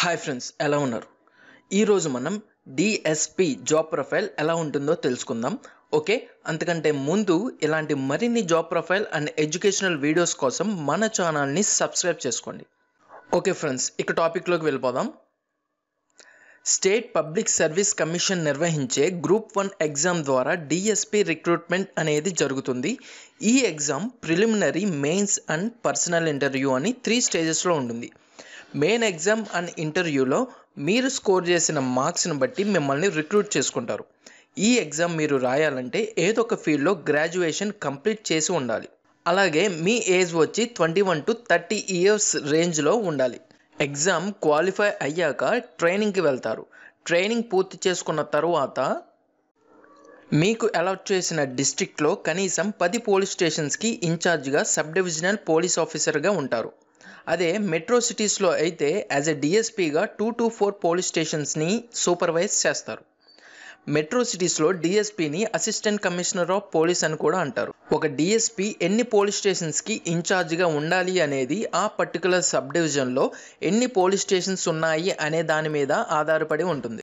hi friends ఎలా ఉన్నారు ఈరోజు మనం డిఎస్పి జాబ్ ప్రొఫైల్ ఎలా ఉంటుందో తెలుసుకుందాం ఓకే అంతకంటే ముందు ఇలాంటి మరిన్ని job profile and educational videos కోసం మన ఛానల్ని సబ్స్క్రైబ్ చేసుకోండి ఓకే ఫ్రెండ్స్ ఇక టాపిక్లోకి వెళ్ళిపోదాం స్టేట్ పబ్లిక్ సర్వీస్ కమిషన్ నిర్వహించే గ్రూప్ వన్ ఎగ్జామ్ ద్వారా డిఎస్పి రిక్రూట్మెంట్ అనేది జరుగుతుంది ఈ exam preliminary mains and personal interview అని త్రీ స్టేజెస్లో ఉంటుంది మెయిన్ ఎగ్జామ్ అండ్ ఇంటర్వ్యూలో మీరు స్కోర్ చేసిన మార్క్స్ని బట్టి మిమ్మల్ని రిక్రూట్ చేసుకుంటారు ఈ ఎగ్జామ్ మీరు రాయాలంటే ఏదో ఒక ఫీల్డ్లో గ్రాడ్యుయేషన్ కంప్లీట్ చేసి ఉండాలి అలాగే మీ ఏజ్ వచ్చి twenty one to thirty years రేంజ్లో ఉండాలి ఎగ్జామ్ క్వాలిఫై అయ్యాక ట్రైనింగ్కి వెళ్తారు ట్రైనింగ్ పూర్తి చేసుకున్న తర్వాత మీకు అలాట్ చేసిన డిస్ట్రిక్ట్లో కనీసం పది పోలీస్ స్టేషన్స్కి ఇన్ఛార్జ్గా సబ్ డివిజనల్ పోలీస్ ఆఫీసర్గా ఉంటారు అదే మెట్రో సిటీస్లో అయితే యాజ్ ఎ డిఎస్పీగా టూ టు ఫోర్ పోలీస్ స్టేషన్స్ని సూపర్వైజ్ చేస్తారు మెట్రో సిటీస్లో డిఎస్పీని అసిస్టెంట్ కమిషనర్ ఆఫ్ పోలీస్ అని కూడా అంటారు ఒక డిఎస్పీ ఎన్ని పోలీస్ స్టేషన్స్కి ఇన్ఛార్జ్గా ఉండాలి అనేది ఆ పర్టికులర్ సబ్ డివిజన్లో ఎన్ని పోలీస్ స్టేషన్స్ ఉన్నాయి అనే దాని మీద ఆధారపడి ఉంటుంది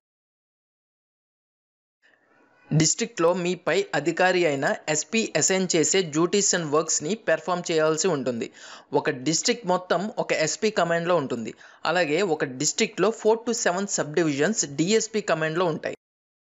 డిస్ట్రిక్ట్లో మీపై అధికారి అయిన ఎస్పీ అసైన్ చేసే డ్యూటీస్ అండ్ వర్క్స్ని పెర్ఫామ్ చేయాల్సి ఉంటుంది ఒక డిస్ట్రిక్ట్ మొత్తం ఒక ఎస్పీ కమాండ్లో ఉంటుంది అలాగే ఒక డిస్ట్రిక్ట్లో four to seven sub divisions DSP కమాండ్లో ఉంటాయి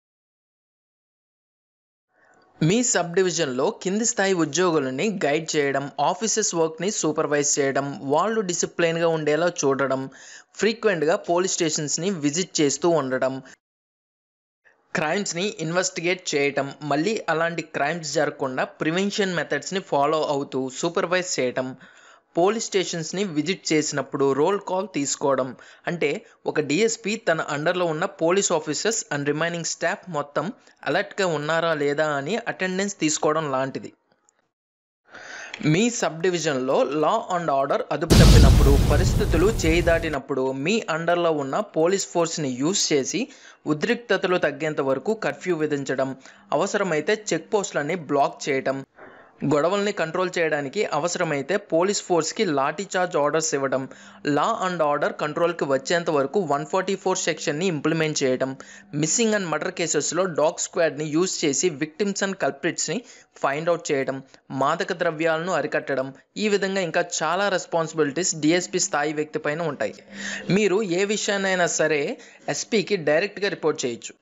మీ సబ్ డివిజన్లో కింది స్థాయి ఉద్యోగులని గైడ్ చేయడం ఆఫీసెస్ వర్క్ని సూపర్వైజ్ చేయడం వాళ్ళు డిసిప్లైన్గా ఉండేలా చూడడం ఫ్రీక్వెంట్గా పోలీస్ స్టేషన్స్ని విజిట్ చేస్తూ ఉండడం క్రైమ్స్ని ఇన్వెస్టిగేట్ చేయటం మళ్ళీ అలాంటి క్రైమ్స్ జరగకుండా ప్రివెన్షన్ మెథడ్స్ని ఫాలో అవుతూ సూపర్వైజ్ చేయటం పోలీస్ స్టేషన్స్ని విజిట్ చేసినప్పుడు రోల్ కాల్ తీసుకోవడం అంటే ఒక డిఎస్పీ తన అండర్లో ఉన్న police officers and remaining staff మొత్తం అలర్ట్గా ఉన్నారా లేదా అని అటెండెన్స్ తీసుకోవడం లాంటిది మీ సబ్ డివిజన్లో లా అండ్ ఆర్డర్ అదుపు తప్పినప్పుడు పరిస్థితులు చేయి దాటినప్పుడు మీ అండర్లో ఉన్న పోలీస్ ఫోర్స్ని యూజ్ చేసి ఉద్రిక్తతలు తగ్గేంత వరకు కర్ఫ్యూ విధించడం అవసరమైతే చెక్ పోస్టులని బ్లాక్ చేయటం గొడవల్ని కంట్రోల్ చేయడానికి అవసరమైతే పోలీస్ ఫోర్స్కి లాఠీ చార్జ్ ఆర్డర్స్ ఇవ్వడం లా అండ్ ఆర్డర్ కంట్రోల్కి వచ్చేంత వరకు వన్ ఫార్టీ ఫోర్ సెక్షన్ని ఇంప్లిమెంట్ చేయడం మిస్సింగ్ అండ్ మర్డర్ కేసెస్లో డాగ్ స్క్వాడ్ని యూజ్ చేసి విక్టిమ్స్ అండ్ కల్ప్రిట్స్ని ఫైండ్ అవుట్ చేయడం మాదక ద్రవ్యాలను అరికట్టడం ఈ విధంగా ఇంకా చాలా రెస్పాన్సిబిలిటీస్ డిఎస్పీ స్థాయి వ్యక్తి పైన ఉంటాయి మీరు ఏ విషయాన్నైనా సరే ఎస్పీకి డైరెక్ట్గా రిపోర్ట్ చేయొచ్చు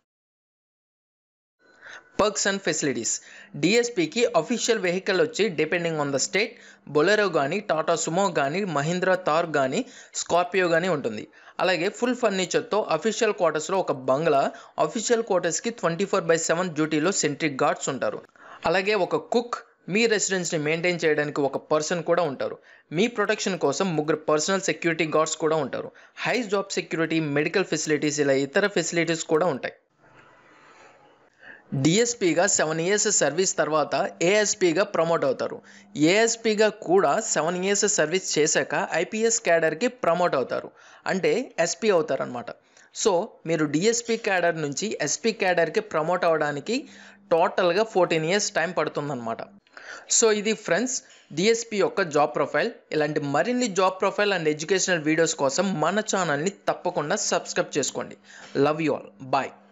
పర్క్స్ అండ్ ఫెసిలిటీస్ డిఎస్పీకి అఫీషియల్ వెహికల్ వచ్చి depending on the state Bolero కానీ టాటా సుమో కానీ మహీంద్రా థార్ కానీ స్కార్పియో కానీ ఉంటుంది అలాగే ఫుల్ ఫర్నిచర్తో అఫీషియల్ క్వార్టర్స్లో ఒక బంగ్లా అఫీషియల్ క్వార్టర్స్కి ట్వంటీ ఫోర్ బై సెవెన్ డ్యూటీలో సెంట్రిక్ గార్డ్స్ ఉంటారు అలాగే ఒక కుక్ మీ రెసిడెన్స్ని మెయింటైన్ చేయడానికి ఒక పర్సన్ కూడా ఉంటారు మీ ప్రొటెక్షన్ కోసం ముగ్గురు పర్సనల్ సెక్యూరిటీ గార్డ్స్ కూడా ఉంటారు high job security medical facilities ఇలా ఇతర ఫెసిలిటీస్ కూడా ఉంటాయి డిఎస్పీగా సెవెన్ ఇయర్స్ సర్వీస్ తర్వాత ఏఎస్పీగా ప్రమోట్ అవుతారు ఏఎస్పీగా కూడా సెవెన్ ఇయర్స్ సర్వీస్ చేశాక ఐపీఎస్ క్యాడర్కి ప్రమోట్ అవుతారు అంటే ఎస్పీ అవుతారనమాట సో మీరు డిఎస్పీ క్యాడర్ నుంచి ఎస్పీ క్యాడర్కి ప్రమోట్ అవ్వడానికి టోటల్గా ఫోర్టీన్ ఇయర్స్ టైం పడుతుందన్నమాట సో ఇది ఫ్రెండ్స్ డిఎస్పీ యొక్క జాబ్ ప్రొఫైల్ ఇలాంటి మరిన్ని job profile and educational videos కోసం మన ఛానల్ని తప్పకుండా సబ్స్క్రైబ్ చేసుకోండి లవ్ యూ ఆల్ బాయ్